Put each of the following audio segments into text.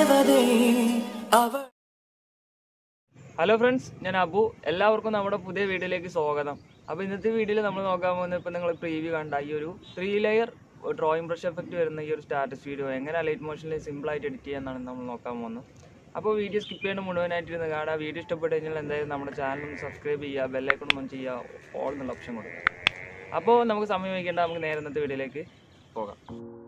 ദേവതേ അവൾ hello friends ഞാൻ അബു എല്ലാവർക്കും നമ്മുടെ പുതിയ വീഡിയോയിലേക്ക് സ്വാഗതം അപ്പോൾ ഇന്നത്തെ വീഡിയോയിൽ നമ്മൾ നോക്കാൻ പോകുന്നത് ഇപ്പോൾ നിങ്ങൾ പ്രീവ്യൂ കണ്ട ഈ ഒരു three layer drawing brush effect വരുന്ന ഈ ഒരു സ്റ്റാറ്റസ് വീഡിയോ എങ്ങനെ ലൈറ്റ് മോഷനിൽ സിമ്പിളായിട്ട് എഡിറ്റ് ചെയ്യാമെന്നാണ് നമ്മൾ നോക്കാൻ പോകുന്നത് അപ്പോൾ വീഡിയോ സ്കിപ്പ് ചെയ്യേണ്ട മുഴുവനായിട്ടിരുന്ന് കാണാം വീഡിയോ ഇഷ്ടപ്പെട്ട് കഴിഞ്ഞാൽ എന്തായാലും നമ്മുടെ ചാനൽ ഒന്ന് സബ്സ്ക്രൈബ് ചെയ്യുക ബെല്ലൈക്കൺ ഓൺ ചെയ്യുക ഓൾ എന്നുള്ള ഓപ്ഷൻ കൊടുക്കുക അപ്പോൾ നമുക്ക് സമയം വയ്ക്കേണ്ട നമുക്ക് നേരെ ഇന്നത്തെ വീഡിയോയിലേക്ക് പോകാം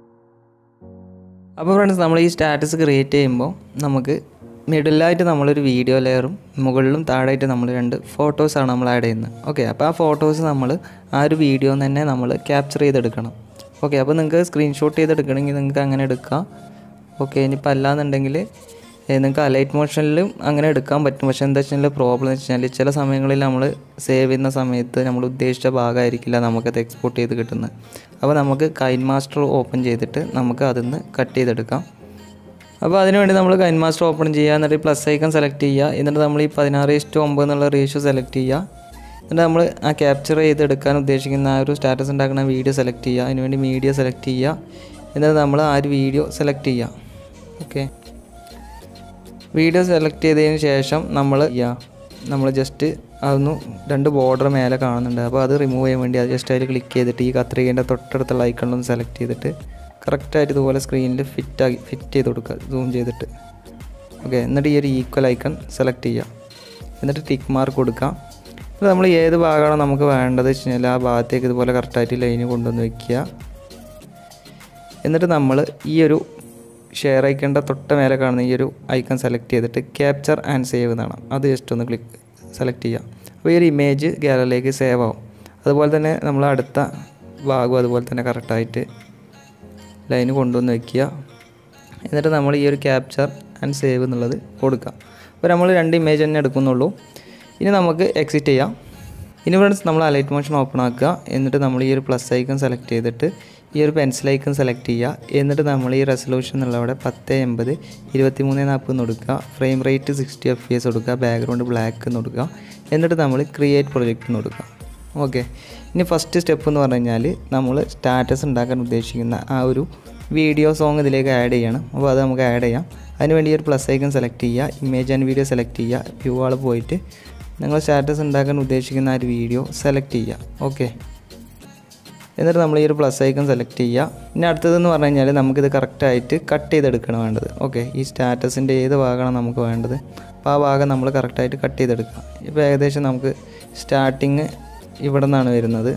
അപ്പോൾ ഫ്രണ്ട്സ് നമ്മൾ ഈ സ്റ്റാറ്റസ് ക്രിയേറ്റ് ചെയ്യുമ്പോൾ നമുക്ക് മിഡിലായിട്ട് നമ്മളൊരു വീഡിയോ ലെയറും മുകളിലും താഴെയായിട്ട് നമ്മൾ രണ്ട് ഫോട്ടോസാണ് നമ്മൾ ആഡ് ചെയ്യുന്നത് ഓക്കെ അപ്പോൾ ആ ഫോട്ടോസ് നമ്മൾ ആ ഒരു വീഡിയോ തന്നെ നമ്മൾ ക്യാപ്ചർ ചെയ്തെടുക്കണം ഓക്കെ അപ്പോൾ നിങ്ങൾക്ക് സ്ക്രീൻഷോട്ട് ചെയ്തെടുക്കണമെങ്കിൽ നിങ്ങൾക്ക് അങ്ങനെ എടുക്കാം ഓക്കെ ഇനിയിപ്പോൾ അല്ലാന്നുണ്ടെങ്കിൽ നിങ്ങൾക്ക് അലൈറ്റ് മോഷനിലും അങ്ങനെ എടുക്കാൻ പറ്റും പക്ഷേ എന്താ വെച്ചാൽ പ്രോബ്ലം എന്ന് വെച്ചാൽ ചില സമയങ്ങളിൽ നമ്മൾ സേവ് ചെയ്യുന്ന സമയത്ത് നമ്മൾ ഉദ്ദേശിച്ച ഭാഗമായിരിക്കില്ല നമുക്കത് എക്സ്പോർട്ട് ചെയ്ത് കിട്ടുന്നത് അപ്പോൾ നമുക്ക് കൈൻ മാസ്റ്റർ ഓപ്പൺ ചെയ്തിട്ട് നമുക്ക് അതിൽ നിന്ന് കട്ട് ചെയ്തെടുക്കാം അപ്പോൾ അതിനുവേണ്ടി നമ്മൾ കൈൻ മാസ്റ്റർ ഓപ്പൺ ചെയ്യുക എന്നിട്ട് പ്ലസ് ഐക്കൺ സെലക്ട് ചെയ്യുക എന്നിട്ട് നമ്മൾ ഈ പതിനാറ് ഇഷ്ടം ഒമ്പത് എന്നുള്ള റേഷ്യോ സെലക്ട് ചെയ്യുക എന്നിട്ട് നമ്മൾ ആ ക്യാപ്ചർ ചെയ്തെടുക്കാൻ ഉദ്ദേശിക്കുന്ന ആ ഒരു സ്റ്റാറ്റസ് ഉണ്ടാക്കുന്ന വീഡിയോ സെലക്ട് ചെയ്യുക അതിനുവേണ്ടി മീഡിയ സെലക്ട് ചെയ്യുക എന്നിട്ട് നമ്മൾ ആ ഒരു വീഡിയോ സെലക്ട് ചെയ്യുക ഓക്കെ വീഡിയോ സെലക്ട് ചെയ്തതിന് ശേഷം നമ്മൾ നമ്മൾ ജസ്റ്റ് അതൊന്ന് രണ്ട് ബോർഡർ മേലെ കാണുന്നുണ്ട് അപ്പോൾ അത് റിമൂവ് ചെയ്യാൻ വേണ്ടി അത് ജസ്റ്റ് അതിൽ ക്ലിക്ക് ചെയ്തിട്ട് ഈ കത്രികേൻ്റെ തൊട്ടടുത്തുള്ള ഐക്കണിലൊന്ന് സെലക്ട് ചെയ്തിട്ട് കറക്റ്റായിട്ട് ഇതുപോലെ സ്ക്രീനിൽ ഫിറ്റാക്കി ഫിറ്റ് ചെയ്ത് കൊടുക്കുക സൂം ചെയ്തിട്ട് ഓക്കെ എന്നിട്ട് ഈ ഒരു ഈക്വൽ ഐക്കൺ സെലക്ട് ചെയ്യുക എന്നിട്ട് ടിക്ക് മാർക്ക് കൊടുക്കുക എന്നിട്ട് നമ്മൾ ഏത് ഭാഗമാണോ നമുക്ക് വേണ്ടത് വെച്ച് കഴിഞ്ഞാൽ ആ ഭാഗത്തേക്ക് ഇതുപോലെ കറക്റ്റായിട്ട് ലൈന് കൊണ്ടുവന്ന് വെക്കുക എന്നിട്ട് നമ്മൾ ഈ ഒരു ഷെയർ ഐക്കണിൻ്റെ തൊട്ട് മേലെ കാണുന്ന ഈ ഒരു ഐക്കൺ സെലക്ട് ചെയ്തിട്ട് ക്യാപ്ചർ ആൻഡ് സേവ് എന്നാണ് അത് ജസ്റ്റ് ഒന്ന് ക്ലിക്ക് സെലക്ട് ചെയ്യുക അപ്പോൾ ഈ ഒരു ഇമേജ് ഗാലറിയിലേക്ക് സേവ് ആവും അതുപോലെ തന്നെ നമ്മൾ അടുത്ത ഭാഗം അതുപോലെ തന്നെ കറക്റ്റായിട്ട് ലൈന് കൊണ്ടുവന്ന് വെക്കുക എന്നിട്ട് നമ്മൾ ഈ ഒരു ക്യാപ്ചർ ആൻഡ് സേവ് എന്നുള്ളത് കൊടുക്കുക അപ്പോൾ നമ്മൾ രണ്ട് ഇമേജ് തന്നെ എടുക്കുന്നുള്ളൂ ഇനി നമുക്ക് എക്സിറ്റ് ചെയ്യാം ഇനി ഫ്രണ്ട്സ് നമ്മൾ അലൈറ്റ് മോഷൻ ഓപ്പൺ ആക്കുക എന്നിട്ട് നമ്മൾ ഈ ഒരു പ്ലസ് ഐക്കൺ സെലക്ട് ചെയ്തിട്ട് ഈ ഒരു പെൻസിൽ ഐക്കൺ സെലക്ട് ചെയ്യുക എന്നിട്ട് നമ്മൾ ഈ റെസൊല്യൂഷൻ എന്നുള്ളവിടെ പത്ത് എൺപത് ഇരുപത്തി മൂന്ന് നാൽപ്പത് എന്ന് കൊടുക്കുക frame rate sixty F P S കൊടുക്കുക ബാക്ക്ഗ്രൗണ്ട് ബ്ലാക്ക് എന്ന് കൊടുക്കുക എന്നിട്ട് നമ്മൾ ക്രിയേറ്റ് പ്രൊജക്റ്റ് എന്ന് കൊടുക്കുക ഓക്കെ ഇനി ഫസ്റ്റ് സ്റ്റെപ്പ് എന്ന് പറഞ്ഞു കഴിഞ്ഞാൽ നമ്മൾ സ്റ്റാറ്റസ് ഉണ്ടാക്കാൻ ഉദ്ദേശിക്കുന്ന ആ ഒരു വീഡിയോ സോങ് ഇതിലേക്ക് ആഡ് ചെയ്യണം അപ്പോൾ അത് നമുക്ക് ആഡ് ചെയ്യാം അതിനുവേണ്ടി ഈ ഒരു പ്ലസ് ഐക്കൺ സെലക്ട് ചെയ്യുക ഇമേജ് ആൻഡ് വീഡിയോ സെലക്ട് ചെയ്യുക വ്യൂ ആൾ പോയിട്ട് നിങ്ങൾ സ്റ്റാറ്റസ് ഉണ്ടാക്കാൻ ഉദ്ദേശിക്കുന്ന ആ ഒരു വീഡിയോ സെലക്ട് ചെയ്യുക ഓക്കെ എന്നിട്ട് നമ്മൾ ഈ ഒരു പ്ലസ് ഐക്കൺ സെലക്ട് ചെയ്യുക ഇനി അടുത്തതെന്ന് പറഞ്ഞു കഴിഞ്ഞാൽ നമുക്കിത് കറക്റ്റായിട്ട് കട്ട് ചെയ്തെടുക്കണം വേണ്ടത് ഓക്കെ ഈ സ്റ്റാറ്റസിൻ്റെ ഏത് ഭാഗമാണ് നമുക്ക് വേണ്ടത് അപ്പോൾ ആ ഭാഗം നമ്മൾ കറക്റ്റായിട്ട് കട്ട് ചെയ്തെടുക്കുക ഇപ്പോൾ ഏകദേശം നമുക്ക് സ്റ്റാർട്ടിങ് ഇവിടെ നിന്നാണ് വരുന്നത്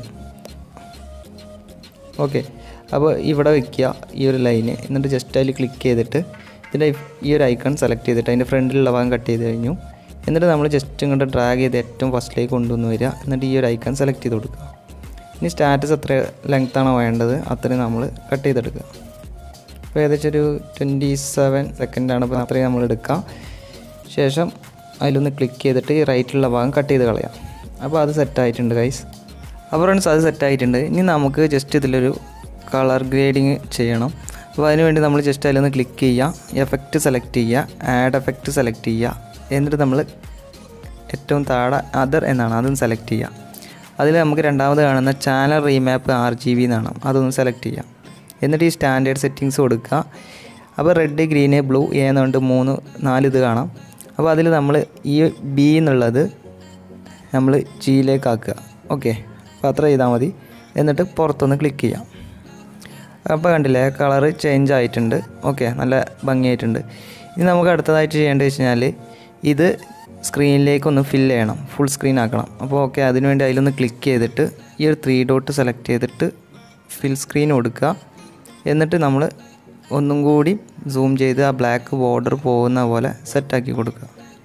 ഓക്കെ അപ്പോൾ ഇവിടെ വെക്കുക ഈ ഒരു ലൈന് എന്നിട്ട് ജസ്റ്റ് അതിൽ ക്ലിക്ക് ചെയ്തിട്ട് ഇതിൻ്റെ ഈ ഒരു ഐക്കൺ സെലക്ട് ചെയ്തിട്ട് അതിൻ്റെ ഫ്രണ്ടിലുള്ള ഭാഗം കട്ട് ചെയ്ത് കഴിഞ്ഞു എന്നിട്ട് നമ്മൾ ജസ്റ്റ് ഇങ്ങോട്ട് ഡ്രാഗ് ചെയ്ത് ഏറ്റവും ഫസ്റ്റിലേക്ക് കൊണ്ടുവന്ന് വരിക എന്നിട്ട് ഈ ഒരു ഐക്കൺ സെലക്ട് ചെയ്ത് കൊടുക്കുക ഇനി സ്റ്റാറ്റസ് എത്ര ലെങ്ത് ആണോ വേണ്ടത് അത്രയും നമ്മൾ കട്ട് ചെയ്തെടുക്കുക അപ്പോൾ ഏകദേശം ഒരു ട്വൻറ്റി സെവൻ സെക്കൻഡാണ് അപ്പോൾ അത്രയും നമ്മൾ എടുക്കാം ശേഷം അതിലൊന്ന് ക്ലിക്ക് ചെയ്തിട്ട് ഈ റൈറ്റിലുള്ള ഭാഗം കട്ട് ചെയ്ത് കളയാം അപ്പോൾ അത് സെറ്റായിട്ടുണ്ട് ഗൈസ് അപ്പോൾ ഫ്രണ്ട്സ് അത് സെറ്റായിട്ടുണ്ട് ഇനി നമുക്ക് ജസ്റ്റ് ഇതിലൊരു കളർ ഗ്രേഡിങ് ചെയ്യണം അപ്പോൾ അതിനുവേണ്ടി നമ്മൾ ജസ്റ്റ് അതിലൊന്ന് ക്ലിക്ക് ചെയ്യുക എഫക്റ്റ് സെലക്ട് ചെയ്യുക ആഡ് എഫക്റ്റ് സെലക്ട് ചെയ്യുക എന്നിട്ട് നമ്മൾ ഏറ്റവും താഴെ അതർ എന്നാണ് അതും സെലക്ട് ചെയ്യുക അതിൽ നമുക്ക് രണ്ടാമത് കാണുന്ന channel remap R G B എന്നാണ് അതൊന്ന് സെലക്ട് ചെയ്യാം എന്നിട്ട് ഈ സ്റ്റാൻഡേർഡ് സെറ്റിങ്സ് കൊടുക്കുക അപ്പോൾ റെഡ് ഗ്രീന് ബ്ലൂ എ എന്നുകൊണ്ട് മൂന്ന് നാല് ഇത് കാണാം അപ്പോൾ അതിൽ നമ്മൾ ഈ ബി എന്നുള്ളത് നമ്മൾ ജിയിലേക്ക് ആക്കുക ഓക്കെ അപ്പോൾ അത്ര ചെയ്താൽ മതി എന്നിട്ട് പുറത്തൊന്ന് ക്ലിക്ക് ചെയ്യാം അപ്പോൾ കണ്ടില്ലേ കളറ് ചേഞ്ച് ആയിട്ടുണ്ട് ഓക്കെ നല്ല ഭംഗിയായിട്ടുണ്ട് ഇനി നമുക്ക് അടുത്തതായിട്ട് ചെയ്യേണ്ടത് വെച്ച് കഴിഞ്ഞാൽ ഇത് സ്ക്രീനിലേക്കൊന്ന് ഫില്ല് ചെയ്യണം ഫുൾ സ്ക്രീൻ ആക്കണം അപ്പോൾ ഓക്കെ അതിനുവേണ്ടി അതിലൊന്ന് ക്ലിക്ക് ചെയ്തിട്ട് ഈ ഒരു ത്രീ ഡോട്ട് സെലക്ട് ചെയ്തിട്ട് ഫിൽ സ്ക്രീൻ കൊടുക്കുക എന്നിട്ട് നമ്മൾ ഒന്നും കൂടി സൂം ചെയ്ത് ആ ബ്ലാക്ക് ബോർഡർ പോകുന്ന പോലെ സെറ്റാക്കി കൊടുക്കുക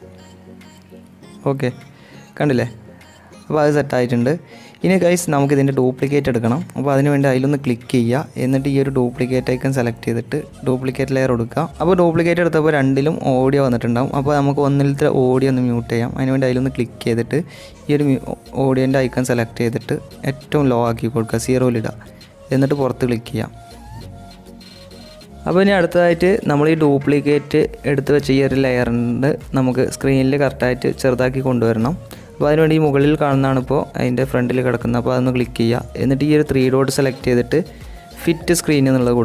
ഓക്കെ കണ്ടില്ലേ അപ്പോൾ അത് സെറ്റായിട്ടുണ്ട് ഇനി ഗൈസ് നമുക്ക് ഇതിൻ്റെ ഡ്യൂപ്ലിക്കേറ്റ് എടുക്കണം അപ്പോൾ അതിന് വേണ്ടി അതിലൊന്ന് ക്ലിക്ക് ചെയ്യുക എന്നിട്ട് ഈ ഒരു ഡ്യൂപ്ലിക്കേറ്റ് ഐക്കൺ സെലക്ട് ചെയ്തിട്ട് ഡ്യൂപ്ലിക്കേറ്റ് ലെയർ കൊടുക്കുക അപ്പോൾ ഡ്യൂപ്ലിക്കേറ്റ് എടുത്തപ്പോൾ രണ്ടിലും ഓഡിയോ വന്നിട്ടുണ്ടാവും അപ്പോൾ നമുക്ക് ഒന്നിലത്തെ ഓഡിയോ ഒന്ന് മ്യൂട്ട് ചെയ്യാം അതിന് വേണ്ടി അതിലൊന്ന് ക്ലിക്ക് ചെയ്തിട്ട് ഈ ഒരു ഓഡിയോൻ്റെ ഐക്കൺ സെലക്ട് ചെയ്തിട്ട് ഏറ്റവും ലോ ആക്കി കൊടുക്കുക സീറോയിലിടുക എന്നിട്ട് പുറത്ത് ക്ലിക്ക് ചെയ്യാം അപ്പോൾ ഇനി അടുത്തതായിട്ട് നമ്മൾ ഈ ഡ്യൂപ്ലിക്കേറ്റ് എടുത്ത് വെച്ച ഈ ഒരു ലെയറിൻ്റെ നമുക്ക് സ്ക്രീനിൽ കറക്റ്റായിട്ട് ചെറുതാക്കി കൊണ്ടുവരണം അപ്പോൾ അതിനുവേണ്ടി ഈ മുകളിൽ കാണുന്നതാണ് ഇപ്പോൾ അതിൻ്റെ ഫ്രണ്ടിൽ കിടക്കുന്നത് അപ്പോൾ അതൊന്ന് ക്ലിക്ക് ചെയ്യുക എന്നിട്ട് ഈ ഒരു ത്രീ ഡോട്ട് സെലക്ട് ചെയ്തിട്ട് ഫിറ്റ് സ്ക്രീൻ എന്നുള്ളത് കൊടുക്കുക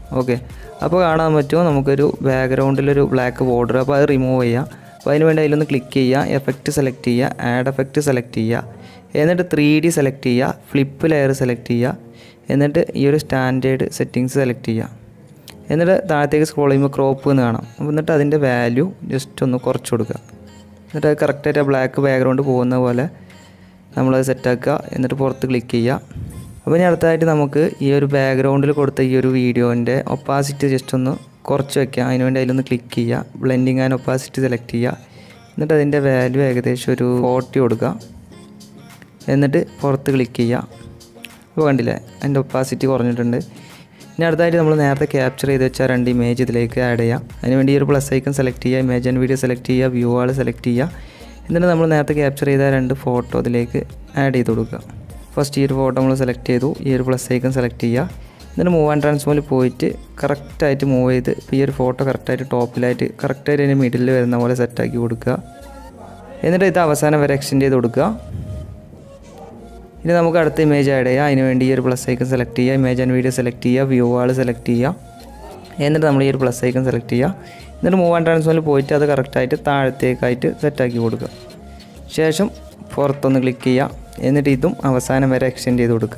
ഓക്കെ അപ്പോൾ കാണാൻ പറ്റുമോ നമുക്കൊരു ബാക്ക്ഗ്രൗണ്ടിലൊരു ബ്ലാക്ക് ബോർഡർ അപ്പോൾ അത് റിമൂവ് ചെയ്യാം അപ്പോൾ അതിന് വേണ്ടി അതിലൊന്ന് ക്ലിക്ക് ചെയ്യുക എഫക്റ്റ് സെലക്ട് ചെയ്യുക ആഡ് എഫക്റ്റ് സെലക്ട് ചെയ്യുക എന്നിട്ട് ത്രീ ഡി സെലക്ട് ചെയ്യുക ഫ്ലിപ്പ് ലെയർ സെലക്ട് ചെയ്യുക എന്നിട്ട് ഈ ഒരു സ്റ്റാൻഡേർഡ് സെറ്റിങ്സ് സെലക്ട് ചെയ്യുക എന്നിട്ട് താഴത്തേക്ക് സ്ക്രോൾ ചെയ്യുമ്പോൾ ക്രോപ്പ് എന്ന് കാണാം അപ്പോൾ എന്നിട്ട് അതിൻ്റെ വാല്യൂ ജസ്റ്റ് ഒന്ന് കുറച്ച് കൊടുക്കുക എന്നിട്ട് അത് കറക്റ്റായിട്ട് ആ ബ്ലാക്ക് ബാക്ക്ഗ്രൗണ്ട് പോകുന്ന പോലെ നമ്മളത് സെറ്റാക്കുക എന്നിട്ട് പുറത്ത് ക്ലിക്ക് ചെയ്യുക അപ്പോൾ ഇനി അടുത്തതായിട്ട് നമുക്ക് ഈ ഒരു ബാക്ക്ഗ്രൗണ്ടിൽ കൊടുത്ത ഈ ഒരു വീഡിയോൻ്റെ ഒപ്പാസിറ്റി ജസ്റ്റ് ഒന്ന് കുറച്ച് വയ്ക്കാം അതിന് വേണ്ടി അതിലൊന്ന് ക്ലിക്ക് ചെയ്യുക ബ്ലെൻഡിങ് ആൻഡ് ഒപ്പാസിറ്റി സെലക്ട് ചെയ്യുക എന്നിട്ട് അതിൻ്റെ വാല്യൂ ഏകദേശം ഒരു ഫോർട്ടി കൊടുക്കുക എന്നിട്ട് പുറത്ത് ക്ലിക്ക് ചെയ്യുക അപ്പോൾ കണ്ടില്ലേ അതിൻ്റെ ഒപ്പാസിറ്റി കുറഞ്ഞിട്ടുണ്ട് ഇനി അടുത്തായിട്ട് നമ്മൾ നേരത്തെ ക്യാപ്ചർ ചെയ്ത് വെച്ച രണ്ട് ഇമേജ് ഇതിലേക്ക് ആഡ് ചെയ്യാം അതിനുവേണ്ടി ഈ ഒരു പ്ലസ് ഐക്കൺ സെലക്ട് ചെയ്യുക ഇമേജ് ആൻഡ് വീഡിയോ സെലക്ട് ചെയ്യുക വ്യൂ ആൾ സെലക്ട് ചെയ്യുക എന്നിട്ട് നമ്മൾ നേരത്തെ ക്യാപ്ചർ ചെയ്ത രണ്ട് ഫോട്ടോ ഇതിലേക്ക് ആഡ് ചെയ്ത് കൊടുക്കുക ഫസ്റ്റ് ഈ ഒരു ഫോട്ടോ നമ്മൾ സെലക്ട് ചെയ്തു ഈ ഒരു പ്ലസ് ഐക്കൺ സെലക്ട് ചെയ്യുക എന്നിട്ട് മൂവ് ആൻഡ് ട്രാൻസ്ഫോമിൽ പോയിട്ട് കറക്റ്റായിട്ട് മൂവ് ചെയ്ത് ഇപ്പോൾ ഈ ഒരു ഫോട്ടോ കറക്റ്റായിട്ട് ടോപ്പിലായിട്ട് കറക്റ്റായിട്ട് അതിൻ്റെ മിഡിൽ വരുന്ന പോലെ സെറ്റാക്കി കൊടുക്കുക എന്നിട്ട് ഇത് അവസാനം വരെ എക്സ്റ്റെൻഡ് ചെയ്ത് കൊടുക്കുക ഇനി നമുക്ക് അടുത്ത ഇമേജ് ആഡ് ചെയ്യാം അതിന് വേണ്ടി ഈ ഒരു പ്ലസ് ഐക്കൺ സെലക്ട് ചെയ്യുക ഇമേജ് ആൻഡ് വീഡിയോ സെലക്ട് ചെയ്യുക വ്യൂ ആൾ സെലക്ട് ചെയ്യുക എന്നിട്ട് നമ്മൾ ഈ ഒരു പ്ലസ് ഐക്കൺ സെലക്ട് ചെയ്യുക എന്നിട്ട് മൂവ് ആൻഡ് ട്രാൻസ്ഫോമിൽ പോയിട്ട് അത് കറക്റ്റായിട്ട് താഴത്തേക്കായിട്ട് സെറ്റാക്കി കൊടുക്കുക ശേഷം പുറത്തൊന്ന് ക്ലിക്ക് ചെയ്യുക എന്നിട്ട് ഇതും അവസാനം വരെ എക്സ്റ്റെൻഡ് ചെയ്ത് കൊടുക്കുക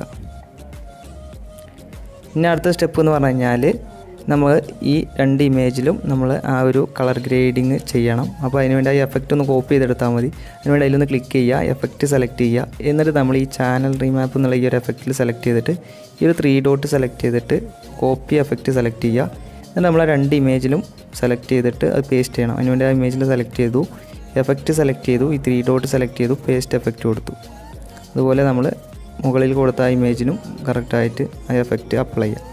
ഇനി അടുത്ത സ്റ്റെപ്പ് എന്ന് പറഞ്ഞു കഴിഞ്ഞാൽ നമ്മൾ ഈ രണ്ട് ഇമേജിലും നമ്മൾ ആ ഒരു കളർ ഗ്രേഡിങ് ചെയ്യണം അപ്പോൾ അതിന് വേണ്ടി ആ എഫക്റ്റ് ഒന്ന് കോപ്പി ചെയ്തെടുത്താൽ മതി അതിന് വേണ്ടി അതിലൊന്ന് ക്ലിക്ക് ചെയ്യുക എഫക്റ്റ് സെലക്ട് ചെയ്യുക എന്നിട്ട് നമ്മൾ ഈ ചാനൽ റീമാപ്പ് എന്നുള്ള ഈ ഒരു എഫക്റ്റിൽ സെലക്ട് ചെയ്തിട്ട് ഈ ഒരു ത്രീ ഡോട്ട് സെലക്ട് ചെയ്തിട്ട് കോപ്പി എഫക്റ്റ് സെലക്ട് ചെയ്യുക എന്നിട്ട് നമ്മൾ ആ രണ്ട് ഇമേജിലും സെലക്ട് ചെയ്തിട്ട് അത് പേസ്റ്റ് ചെയ്യണം അതിന് വേണ്ടി ആ ഇമേജിൽ സെലക്ട് ചെയ്തു എഫക്റ്റ് സെലക്ട് ചെയ്തു ഈ ത്രീ ഡോട്ട് സെലക്ട് ചെയ്തു പേസ്റ്റ് എഫക്റ്റ് കൊടുത്തു അതുപോലെ നമ്മൾ മുകളിൽ കൊടുത്ത ആ ഇമേജിനും കറക്റ്റായിട്ട് ആ എഫക്റ്റ് അപ്ലൈ ചെയ്യാം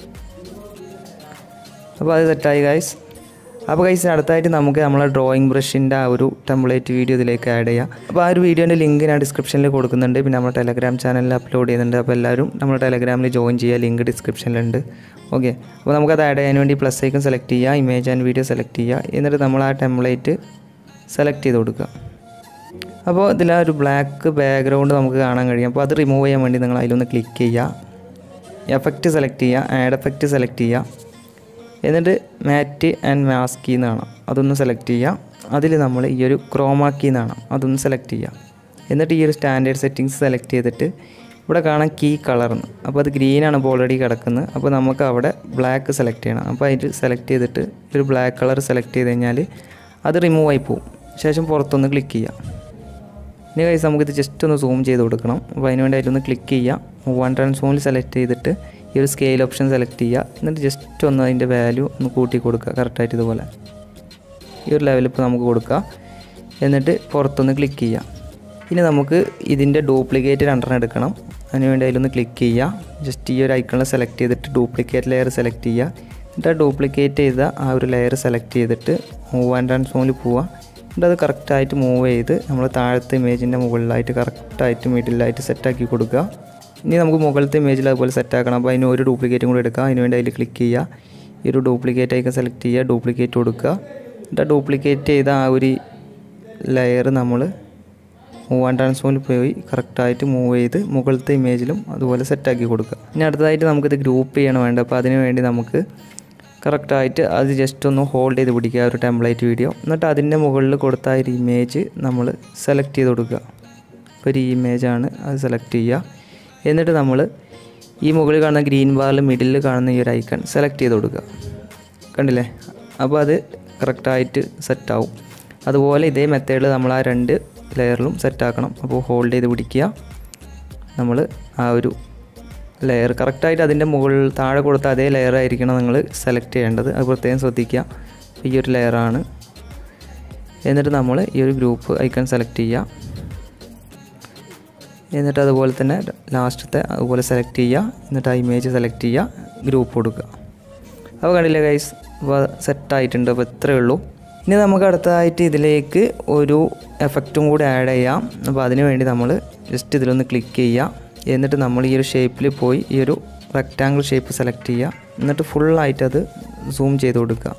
അപ്പോൾ അത് സെറ്റായി ഗൈസ് അപ്പോൾ ഗൈസ് അടുത്തായിട്ട് നമുക്ക് നമ്മളെ ഡ്രോയിങ് ബ്രഷിൻ്റെ ആ ഒരു ടെംപ്ലേറ്റ് വീഡിയോ ഇതിലേക്ക് ആഡ് ചെയ്യാം അപ്പോൾ ആ ഒരു വീഡിയോൻ്റെ ലിങ്ക് ഞാൻ ഡിസ്ക്രിപ്ഷനിൽ കൊടുക്കുന്നുണ്ട് പിന്നെ നമ്മുടെ ടെലഗ്രാം ചാനലിൽ അപ്ലോഡ് ചെയ്യുന്നുണ്ട് അപ്പോൾ എല്ലാവരും നമ്മുടെ ടെലഗ്രാമിൽ ജോയിൻ ചെയ്യുക ലിങ്ക് ഡിസ്ക്രിപ്ഷനിലുണ്ട് ഓക്കെ അപ്പോൾ നമുക്കത് ആഡ് ചെയ്യാൻ വേണ്ടി പ്ലസ് ഐക്കൺ സെലക്ട് ചെയ്യുക ഇമേജ് ആൻഡ് വീഡിയോ സെലക്ട് ചെയ്യുക എന്നിട്ട് നമ്മൾ ആ ടെംപ്ലേറ്റ് സെലക്ട് ചെയ്ത് കൊടുക്കുക അപ്പോൾ ഇതിൽ ആ ഒരു ബ്ലാക്ക് ബാക്ക്ഗ്രൗണ്ട് നമുക്ക് കാണാൻ കഴിയും അപ്പോൾ അത് റിമൂവ് ചെയ്യാൻ വേണ്ടി നിങ്ങൾ അതിലൊന്ന് ക്ലിക്ക് ചെയ്യുക എഫക്റ്റ് സെലക്ട് ചെയ്യുക ആഡ് എഫക്റ്റ് സെലക്ട് ചെയ്യുക എന്നിട്ട് മാറ്റ് ആൻഡ് മാസ്കി എന്നാണ് അതൊന്ന് സെലക്ട് ചെയ്യുക അതിൽ നമ്മൾ ഈ ഒരു ക്രോമാക്കി എന്നാണ് അതൊന്ന് സെലക്ട് ചെയ്യുക എന്നിട്ട് ഈ ഒരു സ്റ്റാൻഡേർഡ് സെറ്റിങ്സ് സെലക്ട് ചെയ്തിട്ട് ഇവിടെ കാണാം കീ കളർന്ന് അപ്പോൾ അത് ഗ്രീനാണ് ഇപ്പോൾ ഓൾറെഡി കിടക്കുന്നത് അപ്പോൾ നമുക്ക് അവിടെ ബ്ലാക്ക് സെലക്ട് ചെയ്യണം അപ്പോൾ അതിൽ സെലക്ട് ചെയ്തിട്ട് ഈ ഒരു ബ്ലാക്ക് കളർ സെലക്ട് ചെയ്ത് കഴിഞ്ഞാൽ അത് റിമൂവ് ആയി പോകും ശേഷം പുറത്തൊന്ന് ക്ലിക്ക് ചെയ്യുക ഇനി കൈസ് നമുക്കിത് ജസ്റ്റ് ഒന്ന് സൂം ചെയ്ത് കൊടുക്കണം അപ്പോൾ അതിന് വേണ്ടി അതിലൊന്ന് ക്ലിക്ക് ചെയ്യുക മൂവ് ആൻഡ് ട്രാൻസ്ഫോമിൽ സെലക്ട് ചെയ്തിട്ട് ഈ ഒരു സ്കെയിൽ ഓപ്ഷൻ സെലക്ട് ചെയ്യുക എന്നിട്ട് ജസ്റ്റ് ഒന്ന് അതിൻ്റെ വാല്യൂ ഒന്ന് കൂട്ടി കൊടുക്കുക കറക്റ്റായിട്ട് ഇതുപോലെ ഈ ഒരു ലെവലിൽ ഇപ്പോൾ നമുക്ക് കൊടുക്കുക എന്നിട്ട് പുറത്തൊന്ന് ക്ലിക്ക് ചെയ്യുക ഇനി നമുക്ക് ഇതിൻ്റെ ഡ്യൂപ്ലിക്കേറ്റ് രണ്ടെണ്ണം എടുക്കണം അതിന് വേണ്ടി അതിലൊന്ന് ക്ലിക്ക് ചെയ്യുക ജസ്റ്റ് ഈ ഒരു ഐക്കണിൽ സെലക്ട് ചെയ്തിട്ട് ഡ്യൂപ്ലിക്കേറ്റ് ലെയർ സെലക്ട് ചെയ്യുക എന്നിട്ട് ആ ഡ്യൂപ്ലിക്കേറ്റ് ചെയ്ത ആ ഒരു ലെയർ സെലക്ട് ചെയ്തിട്ട് മൂവ് ആൻഡ് ട്രാൻസ്ഫോമിൽ പോവുക എന്നിട്ട് അത് കറക്റ്റായിട്ട് മൂവ് ചെയ്ത് നമ്മൾ താഴത്തെ ഇമേജിൻ്റെ മുകളിലായിട്ട് കറക്റ്റായിട്ട് മിഡിലായിട്ട് സെറ്റാക്കി കൊടുക്കുക ഇനി നമുക്ക് മുകളിലത്തെ ഇമേജിൽ അതുപോലെ സെറ്റാക്കണം അപ്പോൾ അതിന് ഒരു ഡ്യൂപ്ലിക്കേറ്റും കൂടി എടുക്കുക അതിന് വേണ്ടി അതിൽ ക്ലിക്ക് ചെയ്യുക ഈ ഒരു ഡ്യൂപ്ലിക്കേറ്റ് ഐക്കൺ സെലക്ട് ചെയ്യുക ഡ്യൂപ്ലിക്കേറ്റ് കൊടുക്കുക എന്നിട്ട് ഡ്യൂപ്ലിക്കേറ്റ് ചെയ്ത ആ ഒരു ലെയർ നമ്മൾ മൂവ് ആൻഡ് ട്രാൻസ്ഫോമിൽ പോയി കറക്റ്റായിട്ട് മൂവ് ചെയ്ത് മുകളിലത്തെ ഇമേജിലും അതുപോലെ സെറ്റാക്കി കൊടുക്കുക ഇനി അടുത്തതായിട്ട് നമുക്കിത് ഗ്രൂപ്പ് ചെയ്യണം വേണ്ട അപ്പോൾ അതിന് വേണ്ടി നമുക്ക് കറക്റ്റായിട്ട് അത് ജസ്റ്റ് ഒന്ന് ഹോൾഡ് ചെയ്ത് പിടിക്കുക ആ ഒരു ടെംപ്ലേറ്റ് വീഡിയോ എന്നിട്ട് അതിൻ്റെ മുകളിൽ കൊടുത്ത ആ ഒരു ഇമേജ് നമ്മൾ സെലക്ട് ചെയ്ത് കൊടുക്കുക ഇപ്പോൾ ഒരു ഇമേജാണ് അത് സെലക്ട് ചെയ്യുക എന്നിട്ട് നമ്മൾ ഈ മുകളിൽ കാണുന്ന ഗ്രീൻ ബാറിൽ മിഡിൽ കാണുന്ന ഈ ഒരു ഐക്കൺ സെലക്ട് ചെയ്ത് കൊടുക്കുക കണ്ടില്ലേ അപ്പോൾ അത് കറക്റ്റായിട്ട് സെറ്റാവും അതുപോലെ ഇതേ മെത്തേഡിൽ നമ്മൾ ആ രണ്ട് ലെയറിലും സെറ്റാക്കണം അപ്പോൾ ഹോൾഡ് ചെയ്ത് പിടിക്കുക നമ്മൾ ആ ഒരു ലെയർ കറക്റ്റായിട്ട് അതിൻ്റെ മുകളിൽ താഴെ കൊടുത്ത അതേ ലെയർ ആയിരിക്കണം നിങ്ങൾ സെലക്ട് ചെയ്യേണ്ടത് അത് പ്രത്യേകം ശ്രദ്ധിക്കുക ഈ ഒരു ലെയറാണ് എന്നിട്ട് നമ്മൾ ഈ ഒരു ഗ്രൂപ്പ് ഐക്കൺ സെലക്ട് ചെയ്യുക എന്നിട്ട് അതുപോലെ തന്നെ ലാസ്റ്റത്തെ അതുപോലെ സെലക്ട് ചെയ്യുക എന്നിട്ട് ആ ഇമേജ് സെലക്ട് ചെയ്യുക ഗ്രൂപ്പ് കൊടുക്കുക അപ്പോൾ കണ്ടില്ലേ ഗൈസ് അപ്പോൾ സെറ്റായിട്ടുണ്ട് അപ്പോൾ ഇത്രയേ ഉള്ളൂ ഇനി നമുക്ക് അടുത്തതായിട്ട് ഇതിലേക്ക് ഒരു എഫക്റ്റും കൂടി ആഡ് ചെയ്യാം അപ്പോൾ അതിന് വേണ്ടി നമ്മൾ ജസ്റ്റ് ഇതിലൊന്ന് ക്ലിക്ക് ചെയ്യുക എന്നിട്ട് നമ്മൾ ഈ ഒരു ഷേപ്പിൽ പോയി ഈ ഒരു റെക്റ്റാങ്കിൾ ഷേപ്പ് സെലക്ട് ചെയ്യുക എന്നിട്ട് ഫുള്ളായിട്ട് അത് സൂം ചെയ്ത് കൊടുക്കുക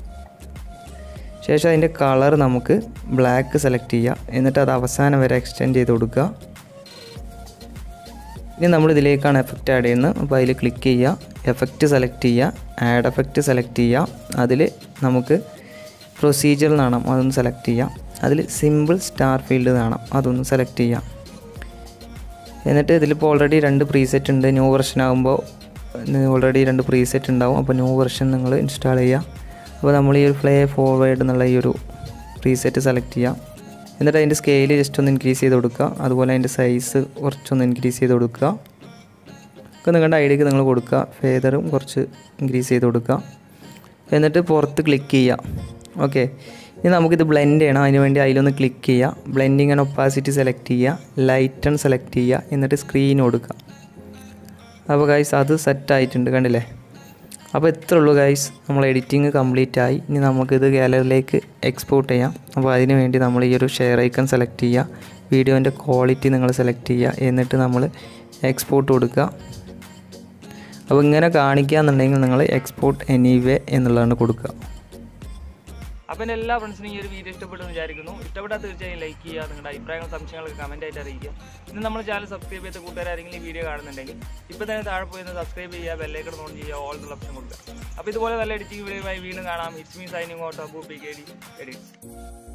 ശേഷം അതിൻ്റെ കളർ നമുക്ക് ബ്ലാക്ക് സെലക്ട് ചെയ്യുക എന്നിട്ട് അത് അവസാനം വരെ എക്സ്റ്റെൻഡ് ചെയ്ത് കൊടുക്കുക ഇനി നമ്മൾ ഇതിലേക്കാണ് എഫക്റ്റ് ആഡ് ചെയ്യുന്നത് അപ്പോൾ അതിൽ ക്ലിക്ക് ചെയ്യുക എഫക്റ്റ് സെലക്ട് ചെയ്യുക ആഡ് എഫക്റ്റ് സെലക്ട് ചെയ്യുക അതിൽ നമുക്ക് പ്രൊസീജിയർ കാണാം അതൊന്ന് സെലക്ട് ചെയ്യാം അതിൽ സിമ്പിൾ സ്റ്റാർ ഫീൽഡ് കാണാം അതൊന്ന് സെലക്ട് ചെയ്യാം എന്നിട്ട് ഇതിലിപ്പോൾ ഓൾറെഡി രണ്ട് പ്രീസെറ്റ് ഉണ്ട് ന്യൂ വെർഷൻ ആകുമ്പോൾ ഓൾറെഡി രണ്ട് പ്രീസെറ്റ് ഉണ്ടാവും അപ്പോൾ ന്യൂ വെർഷൻ നിങ്ങൾ ഇൻസ്റ്റാൾ ചെയ്യുക അപ്പോൾ നമ്മൾ ഈ ഒരു ഫ്ലേ ഫോർവേഡ് എന്നുള്ള ഈ ഒരു പ്രീസെറ്റ് സെലക്ട് ചെയ്യാം എന്നിട്ട് അതിൻ്റെ സ്കെയിൽ ജസ്റ്റ് ഒന്ന് ഇൻക്രീസ് ചെയ്ത് കൊടുക്കുക അതുപോലെ അതിൻ്റെ സൈസ് കുറച്ചൊന്ന് ഇൻക്രീസ് ചെയ്ത് കൊടുക്കുക ഒക്കെ നിങ്ങളുടെ ഐഡിയക്ക് നിങ്ങൾ കൊടുക്കുക ഫേദറും കുറച്ച് ഇൻക്രീസ് ചെയ്ത് കൊടുക്കുക എന്നിട്ട് പുറത്ത് ക്ലിക്ക് ചെയ്യുക ഓക്കെ ഇനി നമുക്കിത് ബ്ലെൻഡ് ചെയ്യണം അതിന് വേണ്ടി അതിലൊന്ന് ക്ലിക്ക് ചെയ്യുക ബ്ലെൻഡിങ് ആൻഡ് ഒപ്പാസിറ്റി സെലക്ട് ചെയ്യുക ലൈറ്റൺ സെലക്ട് ചെയ്യുക എന്നിട്ട് സ്ക്രീൻ കൊടുക്കുക അപ്പോൾ ഗൈസ് അത് സെറ്റ് ആയിട്ടുണ്ട് കണ്ടില്ലേ അപ്പോൾ ഇത്രേ ഉള്ളൂ ഗൈസ് നമ്മൾ എഡിറ്റിംഗ് കംപ്ലീറ്റ് ആയി ഇനി നമുക്കിത് ഗാലറിയിലേക്ക് എക്സ്പോർട്ട് ചെയ്യാം അപ്പോൾ അതിന് വേണ്ടി നമ്മൾ ഈ ഒരു ഷെയർ ഐക്കൺ സെലക്ട് ചെയ്യുക വീഡിയോൻ്റെ ക്വാളിറ്റി നിങ്ങൾ സെലക്ട് ചെയ്യുക എന്നിട്ട് നമ്മൾ എക്സ്പോർട്ട് കൊടുക്കുക അപ്പോൾ ഇങ്ങനെ കാണിക്കുക എന്നുണ്ടെങ്കിൽ നിങ്ങൾ എക്സ്പോർട്ട് എനിവേ എന്നുള്ളതാണ് കൊടുക്കുക അപ്പോൾ എൻ്റെ എല്ലാ ഫ്രണ്ട്സിനും ഈ ഒരു വീഡിയോ ഇഷ്ടപ്പെട്ടെന്ന് വിചാരിക്കുന്നു ഇഷ്ടപ്പെട്ടാൽ തീർച്ചയായും ലൈക്ക് ചെയ്യുക നിങ്ങളുടെ അഭിപ്രായങ്ങളും സംശയങ്ങളൊക്കെ കമൻ്റ് ആയിട്ട് അറിയിക്കുക ഇന്ന് നമ്മൾ ചാനൽ സബ്സ്ക്രൈബ് ചെയ്ത കൂട്ടുകാരെങ്കിലും ഈ വീഡിയോ കാണുന്നുണ്ടെങ്കിൽ ഇപ്പോൾ തന്നെ താഴെ പോയി സബ്സ്ക്രൈബ് ചെയ്യുക ബെല്ലൈക്കൺ ഓൺ ചെയ്യുക ഓൾ എന്നുള്ള ഓപ്ഷൻ കൊടുക്കുക അപ്പോൾ ഇതുപോലെ നല്ല എഡിറ്റിംഗ് വീഡിയോയുമായി വീണ്ടും കാണാം it's me signing out Abu P K D edits